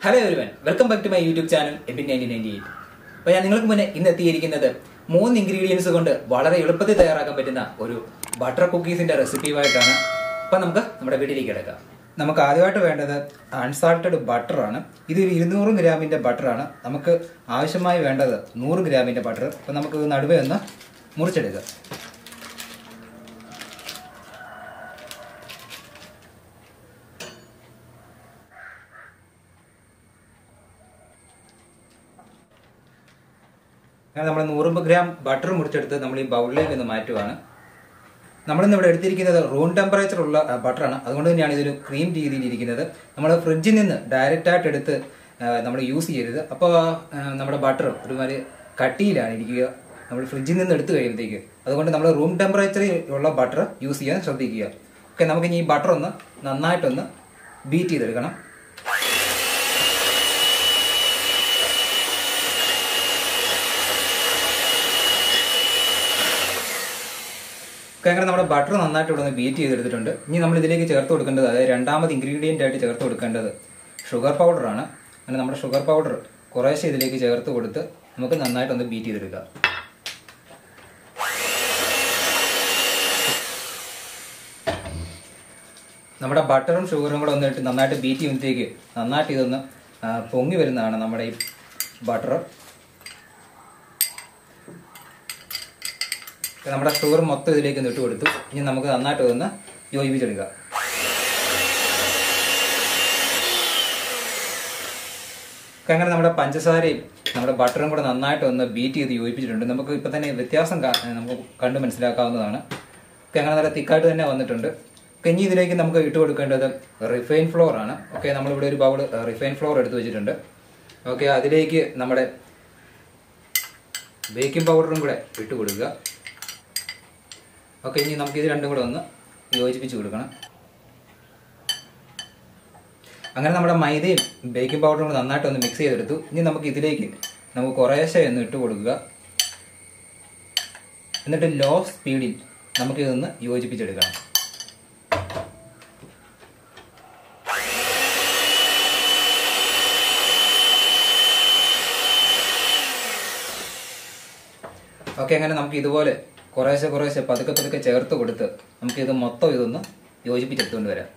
hello everyone welcome back to my YouTube channel Ebin nineteen ninety eight അപ്പോൾ ഞാൻ നിങ്ങൾക്ക് മുന്നേ ഇന്ന് എത്തിയിരിക്കുന്നത് മൂന്ന് ഇൻഗ്രീഡിയൻസ് കൊണ്ട് വളരെ എളുപ്പത്തിൽ തയ്യാറാക്കാൻ പറ്റുന്ന ഒരു ബട്ടർ കുക്കീസിന്റെ റെസിപ്പിയുമായിട്ടാണ് അപ്പം നമുക്ക് നമ്മുടെ വീട്ടിലേക്ക് കിടക്കാം നമുക്ക് ആദ്യമായിട്ട് വേണ്ടത് അൺസാൾട്ടഡ് ബട്ടറാണ് ഇത് ഒരു ഇരുന്നൂറ് ഗ്രാമിന്റെ ബട്ടറാണ് നമുക്ക് ആവശ്യമായി വേണ്ടത് നൂറ് ഗ്രാമിന്റെ ബട്ടർ അപ്പം നമുക്ക് ഇത് നടുവേ ഒന്ന് മുറിച്ചെടുക്കാം അങ്ങനെ നമ്മൾ നൂറ് ഗ്രാം ബട്ടർ മുറിച്ചെടുത്ത് നമ്മൾ ഈ ബൗളിലേക്ക് ഒന്ന് മാറ്റുവാണ് നമ്മളിന്ന് ഇവിടെ എടുത്തിരിക്കുന്നത് റൂം ടെമ്പറേച്ചർ ഉള്ള ബട്ടറാണ് അതുകൊണ്ട് തന്നെയാണ് ഇതൊരു ക്രീം രീതിയിൽ ഇരിക്കുന്നത് നമ്മൾ ഫ്രിഡ്ജിൽ നിന്ന് ഡയറക്റ്റ് ആയിട്ട് എടുത്ത് നമ്മൾ യൂസ് ചെയ്യരുത് അപ്പോൾ നമ്മുടെ ബട്ടർ ഒരുമാതിരി കട്ടിയിലാണ് ഇരിക്കുക നമ്മൾ ഫ്രിഡ്ജിൽ നിന്ന് എടുത്തു കഴിയുമ്പോഴത്തേക്ക് അതുകൊണ്ട് നമ്മൾ റൂം ടെമ്പറേച്ചറിൽ ഉള്ള ബട്ടർ യൂസ് ചെയ്യാൻ ശ്രദ്ധിക്കുക ഓക്കെ നമുക്ക് ഇനി ഈ ബട്ടർ ഒന്ന് നന്നായിട്ടൊന്ന് ബീറ്റ് ചെയ്തെടുക്കണം ഒക്കെ അങ്ങനെ നമ്മുടെ ബട്ടർ നന്നായിട്ട് ഇവിടെ നിന്ന് ബീറ്റ് ചെയ്തെടുത്തിട്ടുണ്ട് ഇനി നമ്മൾ ഇതിലേക്ക് ചേർത്ത് കൊടുക്കേണ്ടത് അതായത് രണ്ടാമത് ഇൻഗ്രീഡിയൻ്റ് ആയിട്ട് ചേർത്ത് കൊടുക്കേണ്ടത് ഷുഗർ പൗഡറാണ് അങ്ങനെ നമ്മുടെ ഷുഗർ പൗഡർ കുറേശ്ശെ ഇതിലേക്ക് ചേർത്ത് കൊടുത്ത് നമുക്ക് നന്നായിട്ടൊന്ന് ബീറ്റ് ചെയ്തെടുക്കുക നമ്മുടെ ബട്ടറും ഷുഗറും കൂടെ ഒന്നിട്ട് നന്നായിട്ട് ബീറ്റ് ചെയ്യുമ്പോഴത്തേക്ക് നന്നായിട്ട് ഇതൊന്ന് ആ, പൊങ്ങി വരുന്നതാണ് നമ്മുടെ ഈ ബട്ടർ നമ്മുടെ ഷുഗർ മൊത്തം ഇതിലേക്ക് ഒന്ന് ഇട്ട് കൊടുത്തു ഇനി നമുക്ക് നന്നായിട്ട് ഒന്ന് യോജിപ്പിച്ചെടുക്കുക ഒക്കെ അങ്ങനെ നമ്മുടെ പഞ്ചസാരയും നമ്മുടെ ബട്ടറും കൂടെ നന്നായിട്ട് ഒന്ന് ബീറ്റ് ചെയ്ത് യോജിപ്പിച്ചിട്ടുണ്ട് നമുക്ക് ഇപ്പം തന്നെ വ്യത്യാസം കാ- നമുക്ക് കണ്ട് മനസ്സിലാക്കാവുന്നതാണ് ഒക്കെ അങ്ങനെ നല്ല തിക്കായിട്ട് തന്നെ വന്നിട്ടുണ്ട് ഒക്കെ ഇനി ഇതിലേക്ക് നമുക്ക് ഇട്ട് കൊടുക്കേണ്ടത് റിഫൈൻ ഫ്ലോർ ആണ് ഓക്കെ നമ്മളിവിടെ ഒരു ബൗൾ റിഫൈൻ ഫ്ലോർ എടുത്ത് വെച്ചിട്ടുണ്ട് ഓക്കെ അതിലേക്ക് നമ്മുടെ ബേക്കിംഗ് പൗഡറും കൂടെ ഇട്ട് കൊടുക്കുക ഓക്കെ ഇനി നമുക്ക് ഇത് രണ്ടും കൂടെ ഒന്ന് യോജിപ്പിച്ച് കൊടുക്കണം അങ്ങനെ നമ്മുടെ മൈദയും ബേക്കിംഗ് പൗഡറും കൂടെ നന്നായിട്ട് ഒന്ന് മിക്സ് ചെയ്തെടുത്തു ഇനി നമുക്ക് ഇതിലേക്ക് നമുക്ക് കുറേശ്ശെ ഒന്ന് ഇട്ട് കൊടുക്കുക എന്നിട്ട് ലോ സ്പീഡിൽ നമുക്ക് ഇതൊന്ന് യോജിപ്പിച്ചെടുക്കണം ഓക്കെ അങ്ങനെ നമുക്ക് ഇതുപോലെ കുറേശ്ശെ കുറേശ്ശെ പതുക്കെ പതുക്കെ ചേർത്ത് കൊടുത്ത് നമുക്ക് ഇത് മൊത്തം ഇതൊന്ന് യോജിപ്പിച്ചെടുത്തുകൊണ്ട് വരാം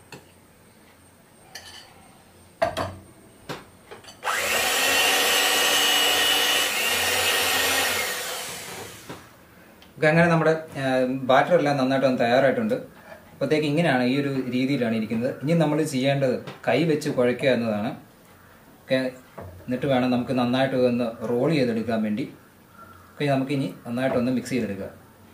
ഓക്കെ അങ്ങനെ നമ്മുടെ ബാറ്റർ എല്ലാം നന്നായിട്ട് ഒന്ന് തയ്യാറായിട്ടുണ്ട് അപ്പോഴത്തേക്ക് ഇങ്ങനെയാണ് ഈ ഒരു രീതിയിലാണ് ഇരിക്കുന്നത് ഇനി നമ്മൾ ചെയ്യേണ്ടത് കൈ വെച്ച് കുഴയ്ക്കുക എന്നതാണ് ഓക്കെ എന്നിട്ട് വേണം നമുക്ക് നന്നായിട്ട് ഒന്ന് റോൾ ചെയ്തെടുക്കാൻ വേണ്ടി ഓക്കെ നമുക്കിനി നന്നായിട്ടൊന്ന് മിക്സ് ചെയ്തെടുക്കുക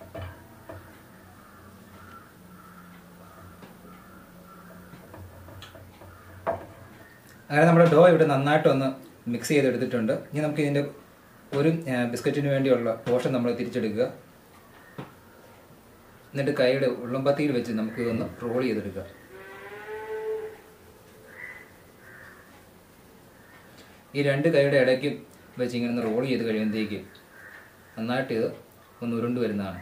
അങ്ങനെ നമ്മുടെ ഡോ ഇവിടെ നന്നായിട്ടൊന്ന് മിക്സ് ചെയ്തെടുത്തിട്ടുണ്ട് ഇനി നമുക്ക് ഇതിൻ്റെ ഒരു ആ, ബിസ്ക്കറ്റിന് വേണ്ടിയുള്ള പോർഷൻ നമ്മൾ തിരിച്ചെടുക്കുക എന്നിട്ട് കൈയുടെ ഉള്ളമ്പത്തിയിൽ വെച്ച് നമുക്ക് ഇതൊന്ന് റോൾ ചെയ്തെടുക്കുക ഈ രണ്ട് കൈയുടെ ഇടയ്ക്ക് വെച്ച് ഇങ്ങനെ ഒന്ന് റോൾ ചെയ്ത് കഴിയുമ്പോഴത്തേക്ക് നന്നായിട്ട് ഇത് ഒന്ന് ഉരുണ്ട് വരുന്നതാണ്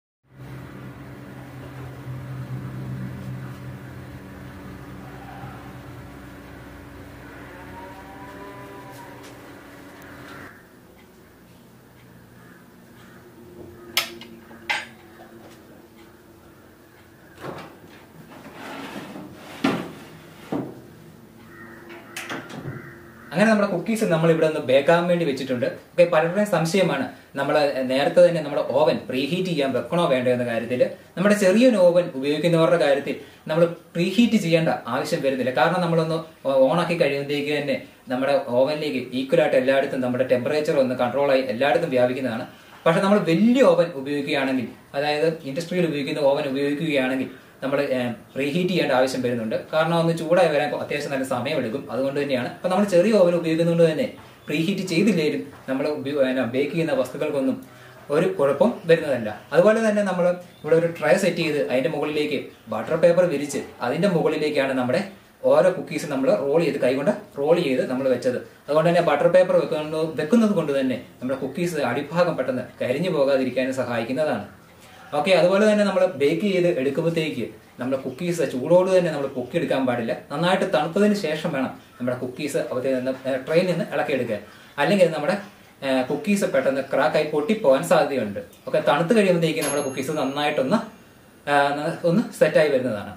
അങ്ങനെ നമ്മുടെ കുക്കീസ് നമ്മൾ ഇവിടെ ഒന്ന് ബേക്കാൻ വേണ്ടി വെച്ചിട്ടുണ്ട് ഓക്കെ പലരുടെയും സംശയമാണ് നമ്മൾ നേരത്തെ തന്നെ നമ്മുടെ ഓവൻ പ്രീഹീറ്റ് ചെയ്യാൻ വെക്കണോ വേണ്ടോ എന്ന കാര്യത്തിൽ നമ്മുടെ ചെറിയൊരു ഓവൻ ഉപയോഗിക്കുന്നവരുടെ കാര്യത്തിൽ നമ്മൾ പ്രീഹീറ്റ് ചെയ്യേണ്ട ആവശ്യം വരുന്നില്ല കാരണം നമ്മളൊന്ന് ഓണാക്കി കഴിയുമ്പോഴത്തേക്ക് തന്നെ നമ്മുടെ ഓവനിലേക്ക് ഈക്വലായിട്ട് എല്ലായിടത്തും നമ്മുടെ ടെമ്പറേച്ചർ ഒന്ന് കൺട്രോളായി എല്ലായിടത്തും വ്യാപിക്കുന്നതാണ് പക്ഷെ നമ്മൾ വലിയ ഓവൻ ഉപയോഗിക്കുകയാണെങ്കിൽ അതായത് ഇൻഡസ്ട്രിയിൽ ഉപയോഗിക്കുന്ന ഓവൻ ഉപയോഗിക്കുകയാണെങ്കിൽ നമ്മൾ റീഹീറ്റ് ചെയ്യേണ്ട ആവശ്യം വരുന്നുണ്ട് കാരണം ഒന്ന് ചൂടായി വരാൻ അത്യാവശ്യം നല്ല സമയമെടുക്കും അതുകൊണ്ട് തന്നെയാണ് അപ്പൊ നമ്മൾ ചെറിയ ഓവൻ ഉപയോഗിക്കുന്നതുകൊണ്ട് തന്നെ പ്രീഹീറ്റ് ചെയ്തില്ലേലും നമ്മൾ ബേക്ക് ചെയ്യുന്ന വസ്തുക്കൾക്കൊന്നും ഒരു കുഴപ്പം വരുന്നതല്ല അതുപോലെ തന്നെ നമ്മൾ ഇവിടെ ഒരു ട്രേ സെറ്റ് ചെയ്ത് അതിന്റെ മുകളിലേക്ക് ബട്ടർ പേപ്പർ വിരിച്ച് അതിന്റെ മുകളിലേക്കാണ് നമ്മുടെ ഓരോ കുക്കീസ് നമ്മൾ റോൾ ചെയ്ത് കൈകൊണ്ട് റോൾ ചെയ്ത് നമ്മൾ വെച്ചത് അതുകൊണ്ട് തന്നെ ബട്ടർ പേപ്പർ വെക്കുന്നത് വെക്കുന്നത് കൊണ്ട് തന്നെ നമ്മുടെ കുക്കീസ് അടിഭാഗം പെട്ടെന്ന് കരിഞ്ഞു പോകാതിരിക്കാനും സഹായിക്കുന്നതാണ് ഓക്കെ അതുപോലെ തന്നെ നമ്മൾ ബേക്ക് ചെയ്ത് എടുക്കുമ്പോഴത്തേക്ക് നമ്മുടെ കുക്കീസ് ചൂടോട് തന്നെ നമ്മൾ പൊക്കി എടുക്കാൻ പാടില്ല നന്നായിട്ട് തണുത്തതിന് ശേഷം വേണം നമ്മുടെ കുക്കീസ് അവിടെ നിന്ന് ട്രെയിനിൽ നിന്ന് ഇളക്കിയെടുക്കുക അല്ലെങ്കിൽ നമ്മുടെ കുക്കീസ് പെട്ടെന്ന് ക്രാക്കായി പൊട്ടിപ്പോകാൻ സാധ്യതയുണ്ട് ഓക്കെ തണുത്ത് കഴിയുമ്പോഴത്തേക്ക് നമ്മുടെ കുക്കീസ് നന്നായിട്ടൊന്ന് ആ, ഒന്ന് സെറ്റായി വരുന്നതാണ്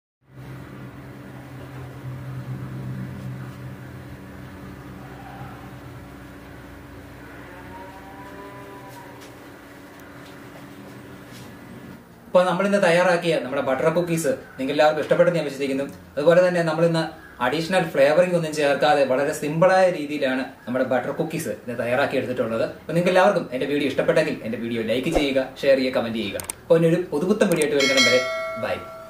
അപ്പോൾ നമ്മളിന്ന് തയ്യാറാക്കിയ നമ്മുടെ ബട്ടർ കുക്കീസ് നിങ്ങൾക്ക് എല്ലാവർക്കും ഇഷ്ടപ്പെട്ടെന്ന് ഞാൻ വിശ്വസിക്കുന്നു അതുപോലെ തന്നെ നമ്മളിന്ന് അഡീഷണൽ ഫ്ലേവറിംഗ് ഒന്നും ചേർക്കാതെ വളരെ സിമ്പിളായ രീതിയിലാണ് നമ്മുടെ ബട്ടർ കുക്കീസ് ഇത് തയ്യാറാക്കി എടുത്തിട്ടുള്ളത് അപ്പോൾ നിങ്ങൾക്ക് എല്ലാവർക്കും എന്റെ വീഡിയോ ഇഷ്ടപ്പെട്ടെങ്കിൽ എന്റെ വീഡിയോ ലൈക്ക് ചെയ്യുക ഷെയർ ചെയ്യുക കമന്റ് ചെയ്യുക അപ്പോൾ ഇനി ഒരു പുതുപുത്തൻ വീഡിയോ ആയിട്ട് വരുന്നിടം വരെ ബൈ